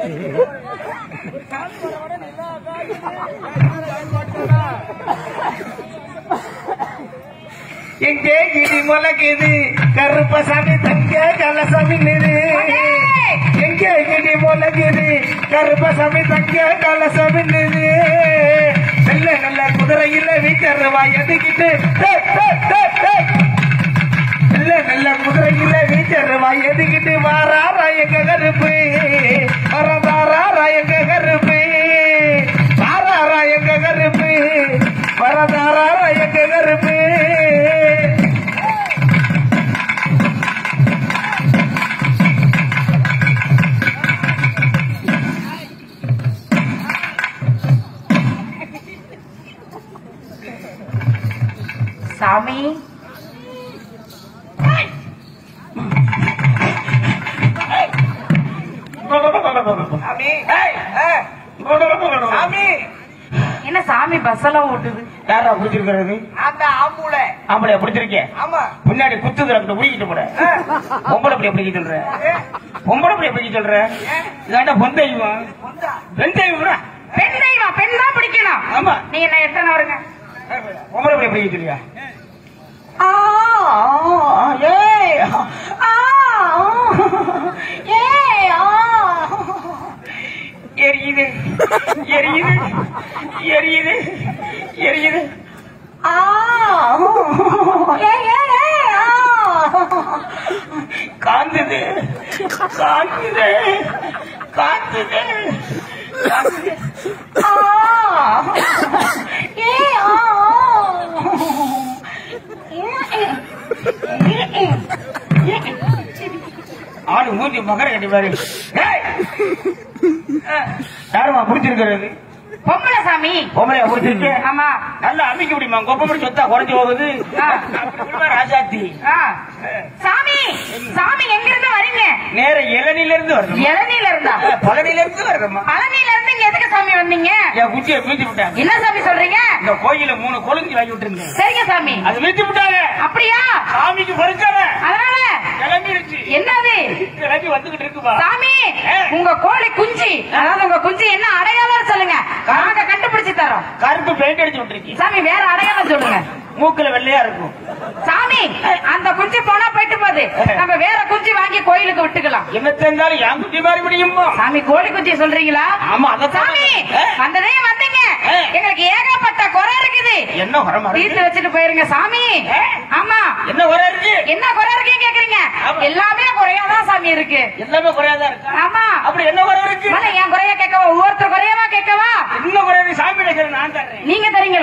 எங்கே கிடி முளைக்குது கருப்பசாமி தங்க கலசமி நிறு எங்கே கிடி முளைக்குது கருப்பசாமி தங்க கலசமி நிறு நல்ல நல்ல குதிரையில வீச்சருவா எதுக்கிட்டு டேய், டேய், டேய், டேய். நல்ல நல்ல குதிரையில வீச்சருவா எதுக்கிட்டு வாராரா எங்க கருப்பு வரதாரா எங்க கருப்பு வாராரா எங்க கருப்பு வரதாரா எங்க கருப்பு சாமி சாமி ஏய், ஏய். சாமி என்ன சாமி பஸ் எல்லாம் ஓட்டுது யாரா பிடிச்சிருக்கிறது அந்த ஆம்பூல ஆம்பளையா பிடிச்சிருக்கேன் ஆமா பின்னாடி குத்து கிடக்கு பிடிக்கிட்டு போட பொம்பளை அப்படி எப்படி சொல்ற பொம்பளை அப்படி எப்படி சொல்ற இதாண்டா பொந்தைவன் வந்தா வெந்தைவன் பெண் தெய்வம் பெண் தான் பிடிக்கணும் ஆமா நீ என்ன எத்தனை வருங்க பொம்பளை அப்படி எப்படி சொல்லியா ஆ, ஆ, ஏய், ஆ, ஏய், ஆ. எரியுது எரியுது எரியுது எரியுது ஆ, ஏய், ஏய், ஏய், ஆ. காந்துது காந்துது காந்துது காந்துது. ஆ, ஏய், ஆ. ஆடு மூஞ்சி மகர கட்டி பாரு ஏய்! யாருமா பிடிச்சிருக்கிறது பொம்பளை சாமி பொம்பளையா பிடிச்சிருக்கு ஆமா நல்லா அமைக்க முடியுமா கொப்பமடி சொத்தா குறைஞ்சு போகுது ஆ. அப்படி விடுவா ராஜாத்தி ஆ. சாமி சாமி எங்க இருந்து வரீங்க நேர இளநில இருந்து வரணும் இளநீல இருந்தா பழனில இருந்து வரணுமா பழனில இருந்து இங்க எதுக்கு சாமி வந்தீங்க என் குச்சியை மீச்சு விட்டாங்க என்ன சாமி சொல்றீங்க இந்த கோயில மூணு கொழுந்து வாங்கி விட்டுருந்தேன் சரிங்க சாமி அது மீச்சு விட்டாங்க அப்படியா சாமிக்கு பறிச்சாங்க அதனால கிளம்பிடுச்சு என்னது கிளம்பி வந்துகிட்டு இருக்குப்பா சாமி ஆ. உங்க கோழி குஞ்சு அதாவது உங்க குஞ்சு என்ன அடையாளம் சொல்லுங்க நாங்க கண்டுபிடிச்சு தரோம் கருப்பு பெயிண்ட் அடிச்சு விட்டுருக்கீங்க சாமி வேற அடையாளம் சொல்லுங்க மூக்குல வெள்ளையா இருக்கும் சாமி அந்த குஞ்சு போனா போயிட்டு போகுது நம்ம வேற குஞ்சு வாங்கி கோயிலுக்கு விட்டுக்கலாம் என்ன தெரிஞ்சாலும் என் குட்டி மாதிரி முடியுமா சாமி கோழி குஞ்சு சொல்றீங்களா ஆமா அத சாமி வந்ததே வந்தீங்க ஆ. எங்களுக்கு ஏகப்பட்ட குறை இருக்குது என்ன உரமா வீட்டுல இருக்கு வச்சுட்டு போயிருங்க சாமி ஆ. ஆமா என்ன உரம் இருக்கு என்ன குறை இருக்குன்னு கேக்குறீங்க ஆமா. எல்லாமே குறையாதான் சாமி இருக்கு எல்லாமே குறையாதான் இருக்கு ஆமா அப்படி என்ன உரம் இருக்கு மலை என் குறைய கேட்கவா ஒவ்வொருத்தர் குறையவா கேட்கவா என்ன குறையாது சாமி நான் தர்றேன் நீங்க தரீங்க